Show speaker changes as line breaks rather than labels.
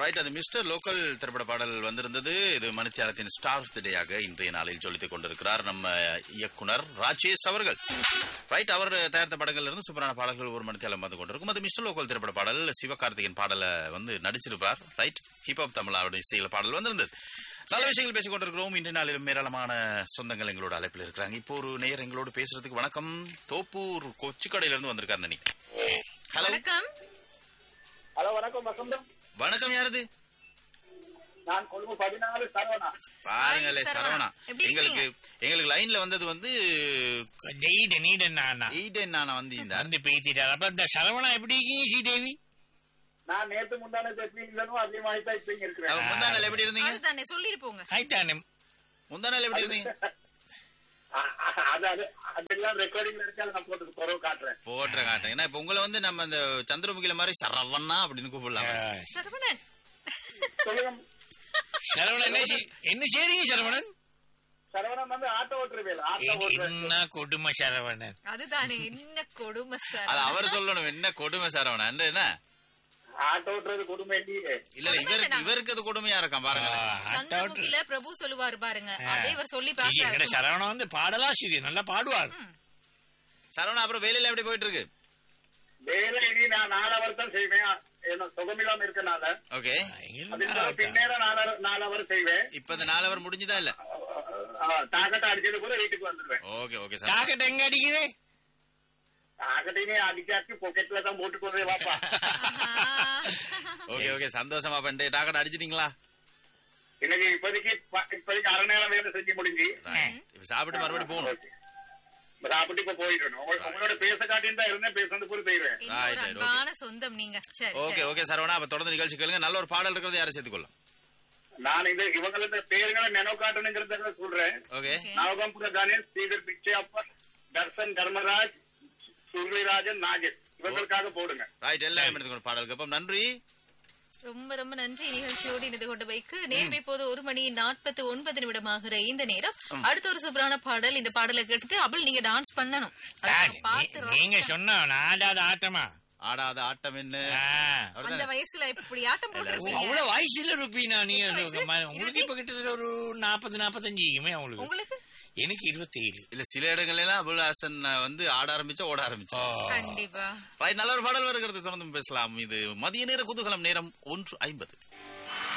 Right அது mister local திரைப்பட பாடல் வந்திருந்தது இது மணித்தியாலத்தின் ஸ்டார் ஆஃப் தி டேயாக இன்றைய நாளில் ஜொலித்துக் கொண்டிருக்கிறார் நம்ம இயக்குனர் ராஜேஷ் அவர்கள் ரைட் அவர் தயாரித்த படங்கள்ல இருந்து சூப்பரான பாடல்கள் ஒரு மணித்தியாலம் வந்து கொண்டிருக்கும் அது மிஸ்டர் லோக்கல் திரைப்பட பாடல் சிவகார்த்திகேயன் பாடல வந்து நடிச்சிருப்பார் ரைட் ஹிப்ஹாப் தமிழாவோட இசையில பாடல் வந்திருந்தது நல்ல விஷயங்கள் பேசிக் கொண்டிருக்கிறோம் இன்றைய நாளிலும் ஏராளமான சொந்தங்கள் எங்களோட அழைப்பில் இருக்கிறாங்க இப்போ ஒரு நேயர் எங்களோடு பேசுறதுக்கு வணக்கம் தோப்பூர் கொச்சிக்கடையில இருந்து வந்திருக்காரு நினைக்கிறேன் ஹலோ
வணக்கம்
ஹலோ வணக்கம் வசந்தம்
வணக்கம் யாரது
நான் கொழும்பு பதினாலு சரவணா
பாருங்களே
Hi, சரவணா.
சரவணா
எப்படி
எங்களுக்கு எங்களுக்கு லைன்ல வந்தது வந்து
நீடு நீடு நானா
ஈடன் நானா வந்து இந்த
வந்து பேத்திட்டார் அப்ப இந்த சரவணா எப்படி இருக்கீங்க ஸ்ரீதேவி
நான் நேத்து முந்தானே எப்படி இல்லனும் அதே மாதிரி தான் இப்ப இங்க இருக்கிறேன்
அவ முந்தா நாள் எப்படி இருந்தீங்க
அதுதானே சொல்லிட்டு போங்க
ஆயிட்டானே
முந்தா நாள் எப்படி இருந்தீங்க
அ- அ- அது அது அதெல்லாம் ரெக்கார்டிங்ல இருக்கு அதை நான் போட்டு குறவு காட்டுறேன்
போட்டுற காட்டுறேன் ஏன்னா இப்ப உங்களை வந்து நம்ம இந்த சந்திரமுகில மாதிரி சரவண்ணா அப்படின்னு கூப்பிடலாம்
சரவணன்
சொல்லுங்க
சரவணன் என்ன செய்- என்ன செய்றீங்க சரவணன்
சரவணன் வந்து ஆட்டோ ஓட்டுறவேல ஆட்டோ
என்ன-
ஓட்டுறேன்
என்ன கொடுமை சரவணன்
அதுதானே என்ன கொடுமை சார்
அது அவர் சொல்லணும் என்ன கொடுமை சரவணா என்ன
ஆட்டோ ஓட்டுறது கொடுமை இல்லையே
இல்ல இல்ல இவருக்கு இவருக்கு அது கொடுமையா இருக்கான் பாருங்க
சந்திரமுகில பிரபு சொல்லுவாரு பாருங்க அதே இவர் சொல்லி
எங்கட
பாக்குறாரு
சரவணன் வந்து பாடலாசிரியர் நல்லா பாடுவார்
சரவணா அப்புறம் வேலையில எப்படி போயிட்டு இருக்கு
வேலை இனி நான் நாலு அவர் தான் செய்வேன் என்ன சுகமில்லாம இருக்கனால
ஓகே
அதுக்கு பின்னேற நாலு நாலு அவர் செய்வேன்
இப்ப இந்த நாலு அவர் முடிஞ்சுதா இல்ல
தாக்கட்டை அடிச்சது கூட வீட்டுக்கு வந்துருவேன்
ஓகே ஓகே சார்
தாக்கட்ட எங்க அடிக்குது
தாக்கட்டையுமே அடிக்காச்சு பாக்கெட்ல தான் போட்டுக்கொண்டே வாப்பா
ஓகே ஓகே சந்தோஷமா பண்ணி டாக்கெட் அடிச்சிட்டீங்களா
எனக்கு இப்போதைக்கு ப- இப்போதைக்கு அரை நேரம் வேலை செஞ்சு முடிஞ்சு
Right. இப்ப சாப்பிட்டு மறுபடியும் போகணும்
ஓகே. சாப்பிட்டு இப்ப போயிடணும் உங்க- உங்களோட பேச காட்டின்னு தான் இருந்தேன் பேசுறது கூட செய்வேன்
இன்னொரு
Right, right, okay.
அன்பான சொந்தம் நீங்க சரி
ஓகே
சரி
ஓகே சரவணா அப்ப தொடர்ந்து நிகழ்ச்சி கேளுங்க நல்ல ஒரு பாடல் இருக்கிறது யாரை சேர்த்துக்கொள்ளும்
நான் இந்த இவங்களோட பேர்களை நினைவு காட்டணுங்கிறத சொல்றேன்
ஓகே
Okay.
நவகம்புர கணேஷ் ஸ்ரீதர் பிச்சையப்பன் தர்சன் தர்மராஜ் சுருளிராஜன் நாகேஷ் இவங்களுக்காக போடுங்க
ரைட் எல்லாரும் எடுத்துக்கணும் பாடலுக்கு அப்ப நன்றி
ரொம்ப ரொம்ப நன்றி நிகழ்ச்சியோடு இணைந்து கொண்டு வைக்கு நேரம் இப்போது ஒரு மணி நாற்பத்தி ஒன்பது நிமிடமாகிற இந்த நேரம் அடுத்த ஒரு சூப்பரான பாடல் இந்த பாடலை கேட்டுட்டு அவள் நீங்க டான்ஸ் பண்ணணும் அதை
யாரு?
நான் பார்த்து
நீ- நீங்க சொன்ன ஆடாத ஆட்டமா
ஆடாத ஆட்டம் என்ன
ஆ.
அந்த
அப்படிதானே?
வயசுல இப்படி ஆட்டம்
ஓ,
போட்டுருக்கீங்க
அவ்வளவு வயசுல இருப்பீனா நீங்க
எத்தனை வயசு?
சொல்லுங்க. உங்களுக்கு இப்ப கிட்டத்தட்ட ஒரு நாற்பது நாற்பத்தஞ்சு இருக்குமே உங்களுக்கு
உங்களுக்கு
எனக்கு இருபத்தி ஏழு
இல்ல சில இடங்கள்ல எல்லாம் அபுல் ஹாசன் வந்து ஆட ஆரம்பிச்சா ஓட ஆரம்பிச்சா
கண்டிப்பா
ரைட் நல்ல ஒரு பாடல் வருகிறது தொடர்ந்து பேசலாம் இது மதிய நேர குதூகலம் நேரம் ஒன்று ஐம்பது